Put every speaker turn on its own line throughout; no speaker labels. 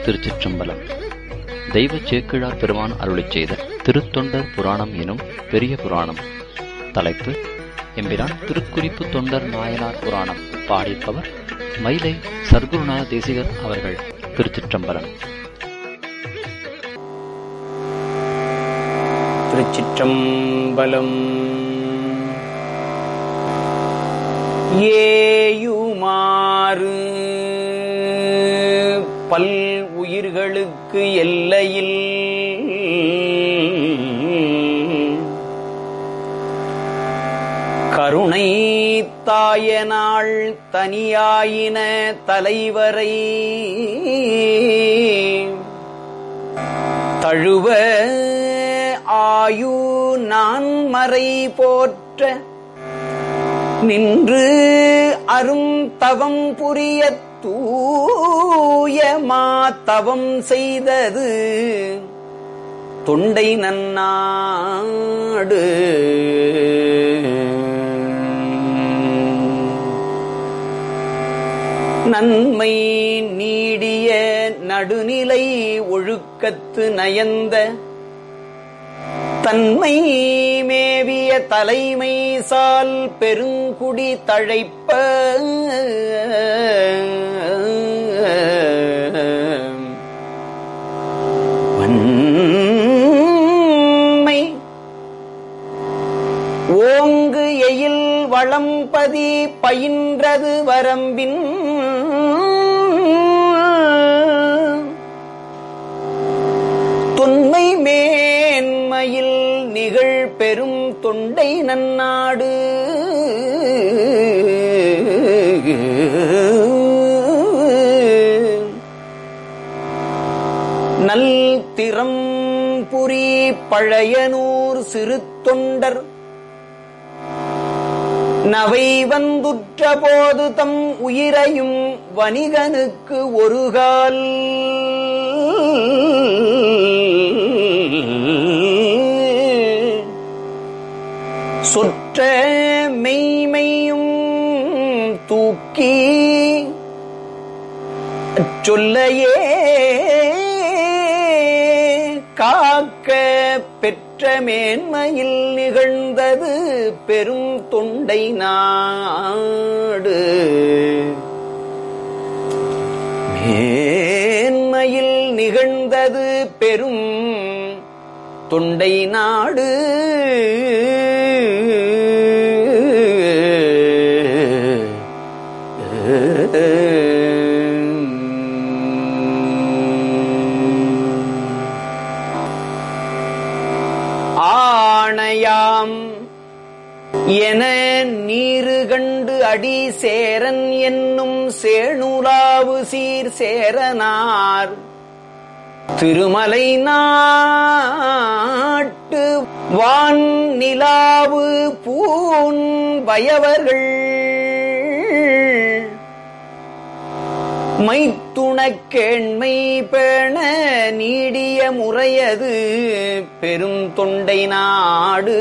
திருச்சிற்றம்பலம் தெய்வ சேக்கிழார் பெருமான் அருளிச் செய்த திருத்தொண்டர் புராணம் எனும் பெரிய புராணம் தலைப்பு எம்பிரான் திருக்குறிப்பு தொண்டர் நாயனார் புராணம் பாடிப்பவர் மயிலை சர்க்குருநாத தேசிகர் அவர்கள் திருச்சிற்றம்பலம்
திருச்சிற்றம்பலம் ஏயுமாறு பல் உயிர்களுக்கு எல்லையில் கருணை தாயனாள் தனியாயின தலைவரை தழுவ ஆயு நான் மறை போற்ற நின்று அரும் தவம் புரிய தூய தவம் செய்தது தொண்டை நன்னாடு நன்மை நீடிய நடுநிலை ஒழுக்கத்து நயந்த தன்மை மேவிய தலைமை சால் பெருங்குடி தழைப்ப வன்மை ஓங்கு எயில் வளம்பதி பயின்றது வரம்பின் தொன்மை மேன்மையில் நிகழ் பெரும் தொண்டை நன்னாடு நல் திறம் புரி பழையனூர் சிறு தொண்டர் நவை வந்துற்ற போது தம் உயிரையும் வணிகனுக்கு ஒருகால் சொற்ற மெய்மையும் தூக்கி சொல்லையே காக்க பெற்ற மேன்மையில் நிகழ்ந்தது பெரும் தொண்டை நாடு மேன்மையில் நிகழ்ந்தது பெரும் தொண்டை நாடு ஆணையாம் என நீரு கண்டு அடி சேரன் என்னும் சேணுலாவு சீர் சேரனார் திருமலை நாட்டு வான் நிலாவு பூன் பயவர்கள் மைத்துணக்கேண்மை பேண நீடிய முறையது பெரும் தொண்டை நாடு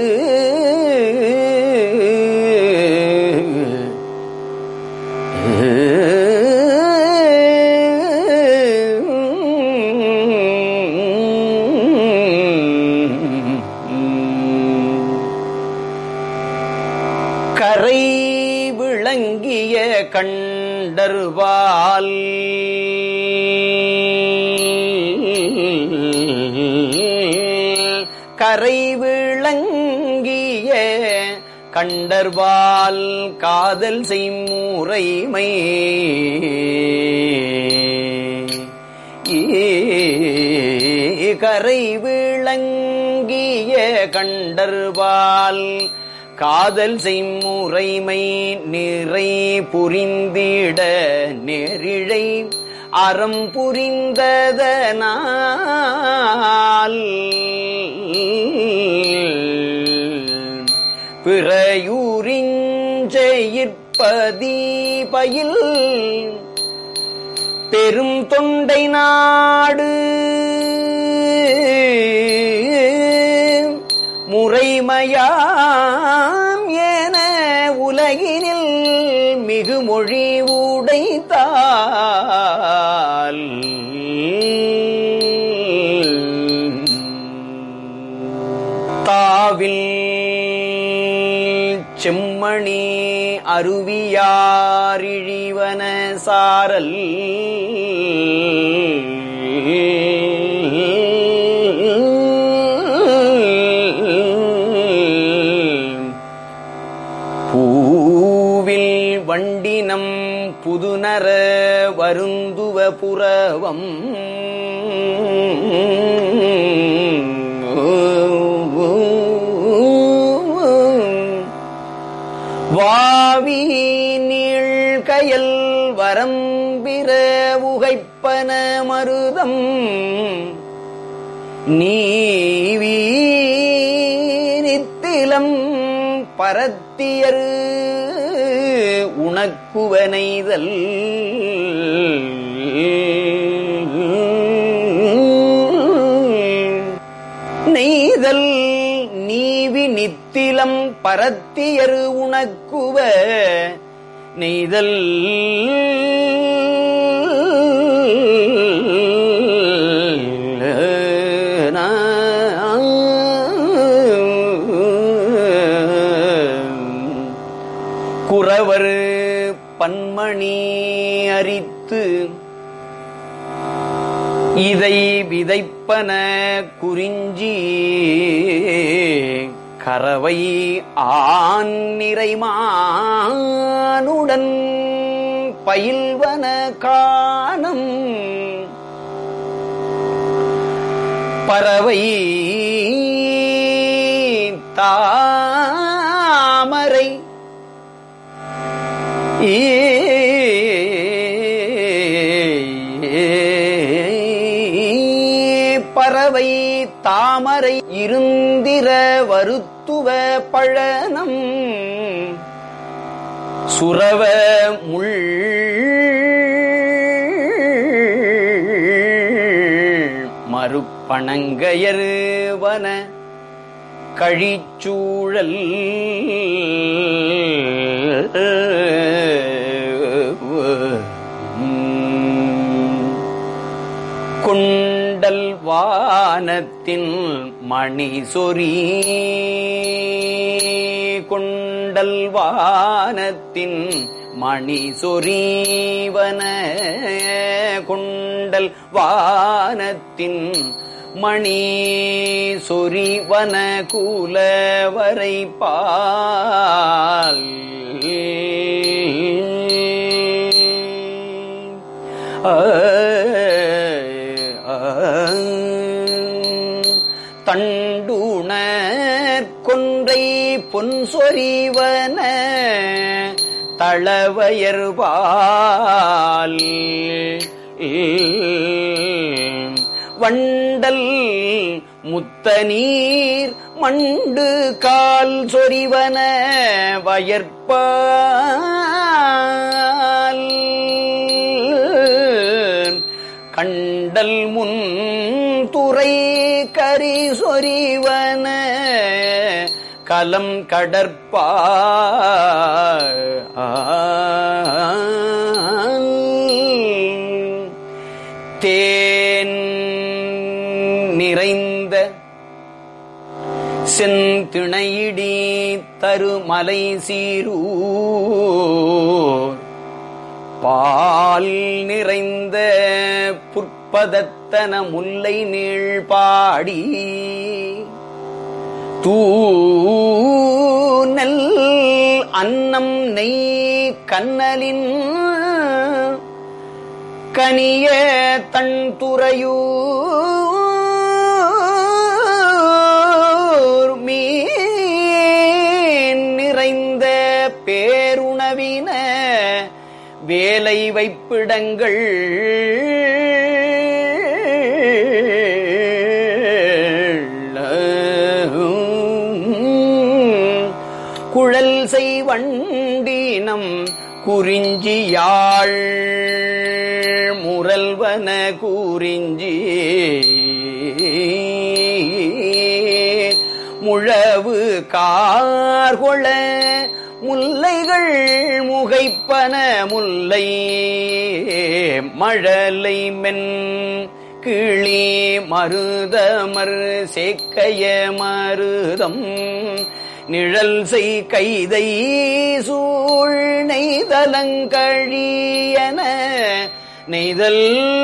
கரை விளங்கிய கண்டர்வால் கரை விளங்கிய கண்டர்வால் காதல் செய்முறைமை கரை விளங்கிய கண்டர்வால் காதல் செய்முறைமை நிறை புரிந்திட நெறிழை அறம் புரிந்ததனால் பிறையூரிஞ்செயிற்பதீபயில் பெரும் தொண்டை நாடு முறைமையாம் என உலகினில் மிகு மொழி உடைத்தால் அருவியாரிழிவன சாரல் பூவில் வண்டினம் புதுநர வருந்துவ புறவம் வாவி நீழ்கயல் வரம்பிற உகைப்பன மருதம் நீவி நித்திலம் பரத்தியரு உனக்குவனைதல் நெய்தல் நீவி நித்திலம் பரத்தியரு உனக்குவ நெய்தல் குறவர் பன்மணி அரித்து இதை விதைப்பன குறிஞ்சி கரவை ஆண் நிறைமானுடன் பயில்வன காணம் பறவை தாமரை பறவை தாமரை இருந்திர வருத்துவ பழனம் சுரவ முள் மறுப்பணங்கயருவன கழிச்சூழல் கொண்டல் வானத்தின் மணி சொறி கொண்டல் வானத்தின் மணி சொரீவன கொண்டல் வானத்தின் மணி சொரிவன கூலவரை பால் தண்டுணர் கொன்றை பொன் சொரிவன தளவயர்வால் வண்டல் முத்த நீர் மண்டு கால் சொரிவன வயற்பால் கண்டல் முன் துறை கரி சொரிவன கலம் கடற்பா தேன் நிறைந்த செந்திணையிடி தருமலை சீரூர் பால் நிறைந்த புற்பதத்தன முல்லை நீழ்பாடி தூநெல் அன்னம் நெய் கண்ணலின் கனிய தன் துறையூர் மீன் நிறைந்த பேருணவின வேலை வைப்பிடங்கள் குழல் செய்வண்டினம் குறிஞ்சி யாழ் முரல்வன குறிஞ்சி முழவு கார்கொள முல்லைகள் முகைப்பன முல்லை மழலை மென் கிளி மருதமர் சேக்கைய மருதம் நிழல் செய் கைதை சூழ் நெய்தலங்கழியன நெய்தல்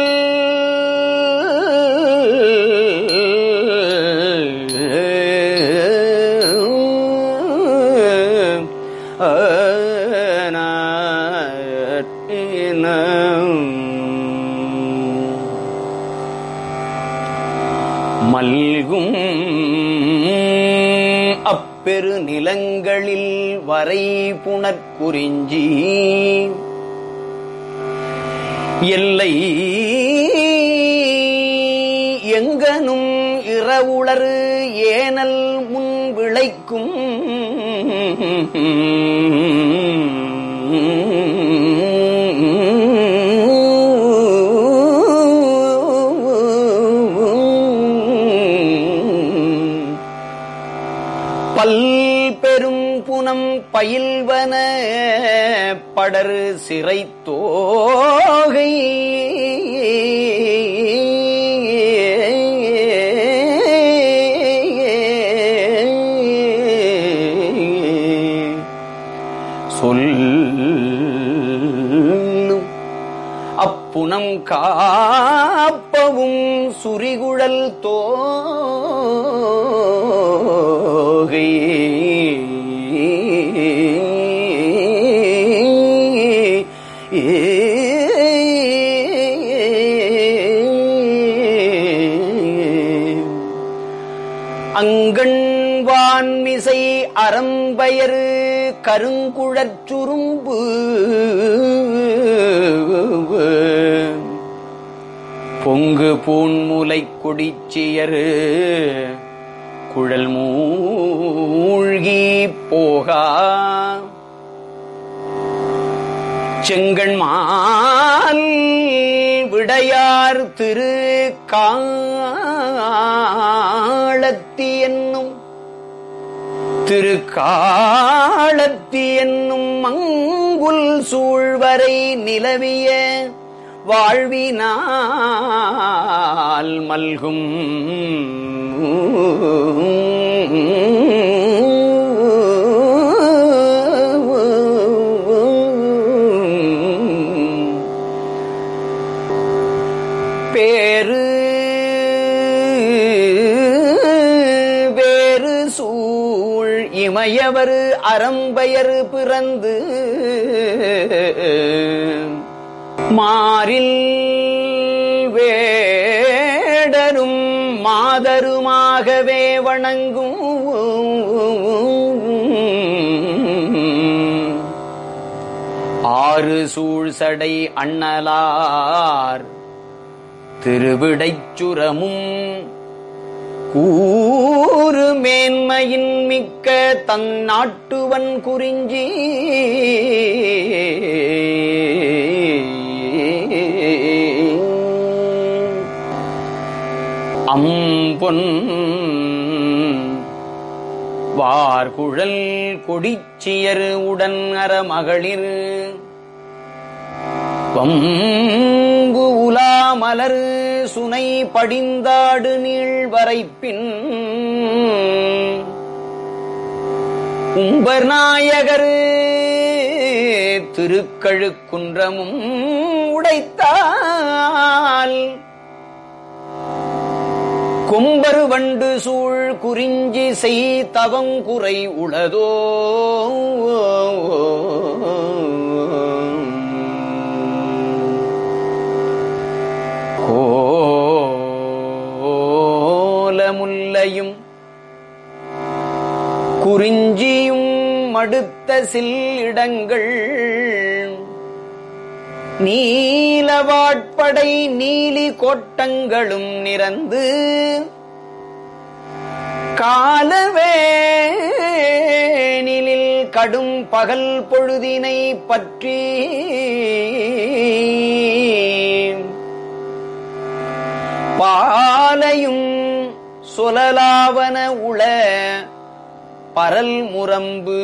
மல்கும் அப்பெரு நிலங்களில் வரை புனற்குறிஞ்சி எல்லை எங்கனும் இரவுளரு ஏனல் முன் விளைக்கும் பல் பெரும் புனம் பயில்வன படரு சிறை தோகை சொல்லும் அப்புனம் காப்பவும் சுரிகுழல் தோகை அங்கண்வான்மிசை அறம்பயரு கருங்குழற்றுரும்பு பொங்கு பூன்முலை கொடிச்சியரு குழல் மூழ்கி போகா செங்கண்மால் விடையார் திரு காளத்தி என்னும் திருக்காளத்தி என்னும் மங்குல் சூழ்வரை நிலவிய வாழ்வினால் மல்கும் பேரு வேறு சூழ் இமயவர் அறம்பயர் பிறந்து மாறில் வேடரும் மாதருமாகவே வணங்கும் ஆறு சூழ் சடை அண்ணலார் திருவிடைச் சுரமும் கூறு மேன்மையின் மிக்க தன் நாட்டுவன் குறிஞ்சி அம்பொன் வார்குழல் கொடிச்சியர் உடன் அறமகளிர் வம்பு உலா மலர் சுனை படிந்தாடு நீள் வரைப்பின் உம்பர் நாயகர் திருக்கழுக்குன்றமும் உடைத்தால் கும்பரு வண்டு சூழ் குறிஞ்சி செய் தவங்குறை உளதோ கோலமுல்லையும் குறிஞ்சியும் மடுத்த சில் இடங்கள் நீலவாட்படை நீலி கோட்டங்களும் நிறந்து காலவேனிலில் கடும் பகல் பொழுதினை பற்றி பாலையும் சொலலாவன உள பரல் முரம்பு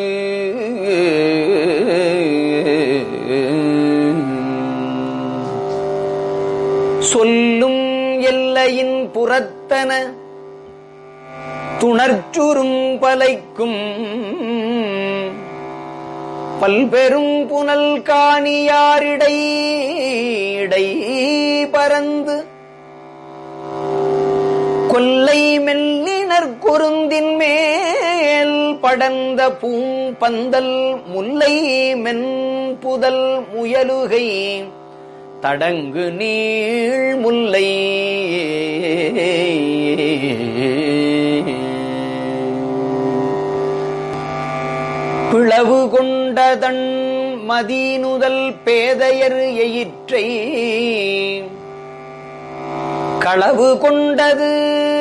சொல்லும் எல்லையின் புறத்தன துணர்ச்சுரும் பலைக்கும் பல்பெரும் புனல் காணியாரிடை இடை பறந்து கொல்லை மெல்லினர் குருந்தின் மேல் படர்ந்த பூம்பந்தல் முல்லை மென்புதல் முயலுகை தடங்கு நீள் முல்லை பிளவு கொண்டதன் மதீனுதல் பேதையர் எயிற்றை களவு கொண்டது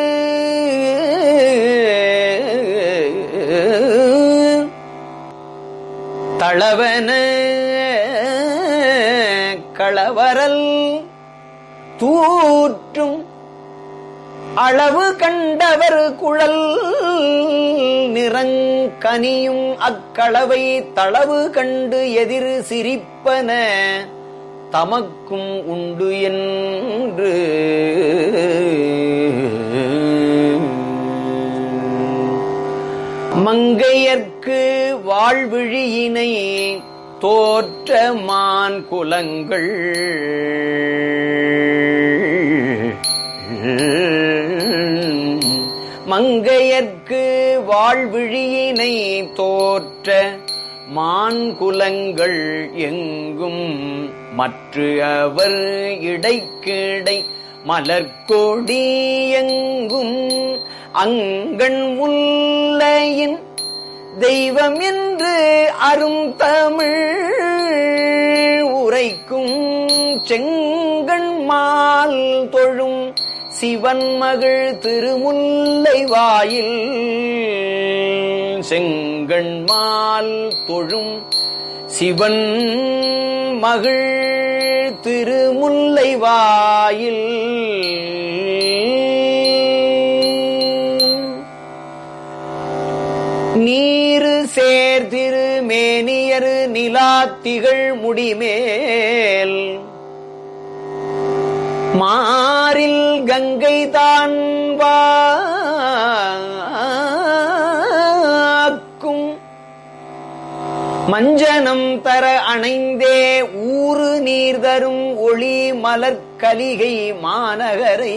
தளவன களவரல் தூற்றும் அளவு கண்டவர் குழல் நிறங்கனியும் அக்களவை தளவு கண்டு எதிர் சிரிப்பன தமக்கும் உண்டு என்று மங்கையர்க்கு வாழ்விழியினை தோற்ற மான் குலங்கள் மங்கையர்க்கு வாழ்விழியினை தோற்ற மான்குலங்கள் எங்கும் மற்ற அவர் இடைக்கிடை மலர்கொடி எங்கும் அங்கண் முல்லையின் தெய்வம் என்று அரும் தமிழ் உரைக்கும் செங்கண் மால் தொழும் சிவன் மகள் திருமுல்லை வாயில் செங்கண்மால் தொழும் சிவன் மகள் திருமுல்லை வாயில் நீரு சேர்திரு மேனியரு நிலாத்திகள் முடிமேல் மாறில் கங்கை தான் வாக்கும் மஞ்சனம் தர அணைந்தே ஊறு நீர் தரும் ஒளி மலர்கலிகை மாநகரை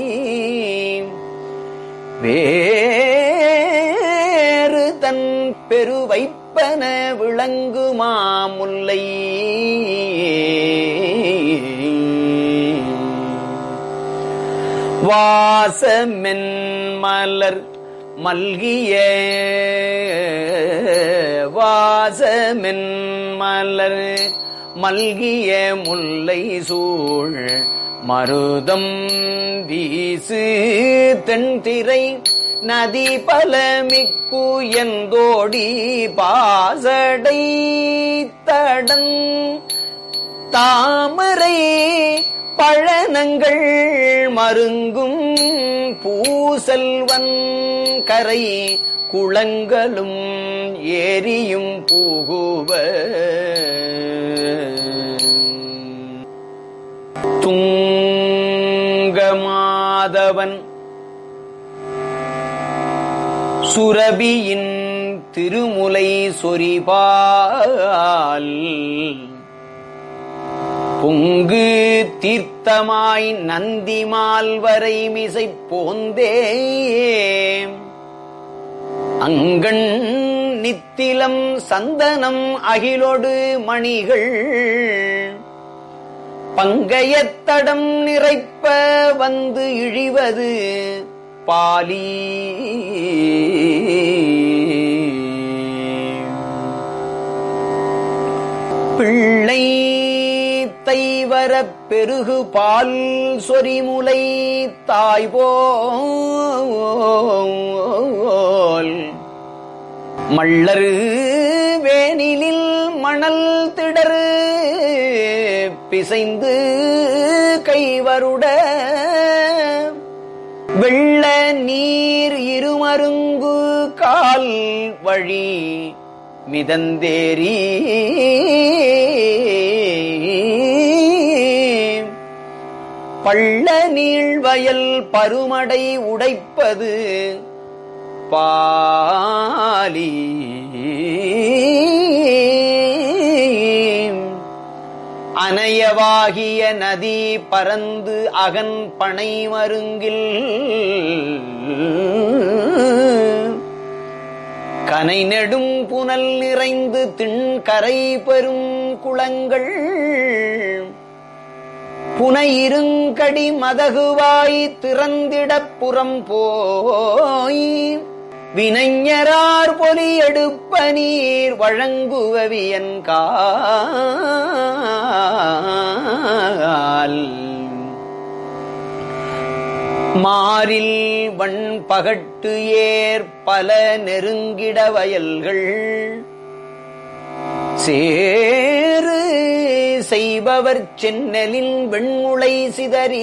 வேறு தன் பெரு வைப்பன விளங்கு மாமுல்லை வாசமென் மலர் மல்கிய வாசமென் மலர் மல்கிய முல்லை சூழ் மருதம் வீசு தென்திரை நதி பல மிக்கு எந்தோடி பாசடை தடன் தாமரை பழனங்கள் மருங்கும் பூசல்வன் கரை குளங்களும் ஏரியும் பூகுவ துங்கமாதவன் சுரபியின் திருமுலை சொரிபால் பொங்கு தீர்த்தமாய் நந்திமால் வரை மிசை போந்தே அங்கண் நித்திலம் சந்தனம் அகிலொடு மணிகள் பங்கையத்தடம் நிறைப்ப வந்து இழிவது பாலி பிள்ளை தைவரப் பெருகு பால் சொரிமுலை தாய்போல் மள்ளரு வேனிலில் மணல் திடரு பிசைந்து கைவருட வெள்ள நீர் இருமருங்கு கால் வழி மிதந்தேரி பள்ள நீள்வயல் பருமடை உடைப்பது பாலி அனையவாகிய நதி பறந்து அகன் பனை மருங்கில் கனை நெடும் புனல் நிறைந்து திண்கரை பெரும் குளங்கள் புனையிருங்கடி மதகுவாய் திறந்திடப் புறம் போய் வினைஞரார் பொலி எடுப்ப நீர் வழங்குவவியன் கால் மாறில் வண் பகட்டு ஏர் பல நெருங்கிட வயல்கள் சேரு செய்பவர் சென்னலின் வெண்முளை சிதறி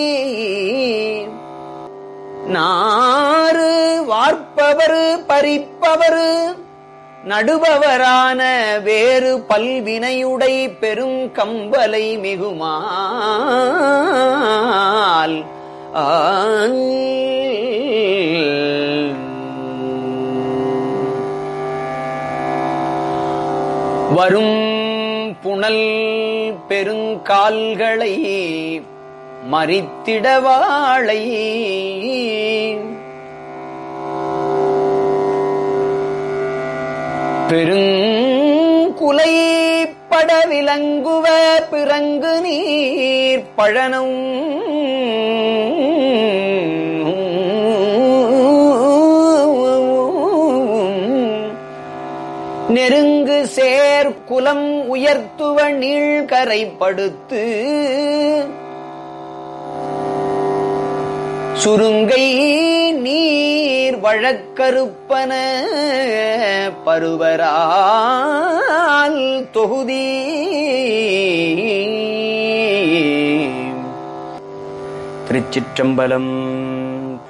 நாறு வார்ப்பவர் பறிப்பவர் நடுபவரான வேறு பல்வினையுடை பெரும் கம்பலை மிகுமால் ஆங். வரும் புனல் பெருங்கால்களை மறித்திடவாளை பெருங்குலை பட விளங்குவ பிறங்கு நீர் பழனும் நெருங்கு சேர் குலம் உயர்த்துவ நீழ்கரைப்படுத்து சுருங்கை நீர் வழக்கருப்பன பருவரால் தொகுதி திருச்சிற்றம்பலம்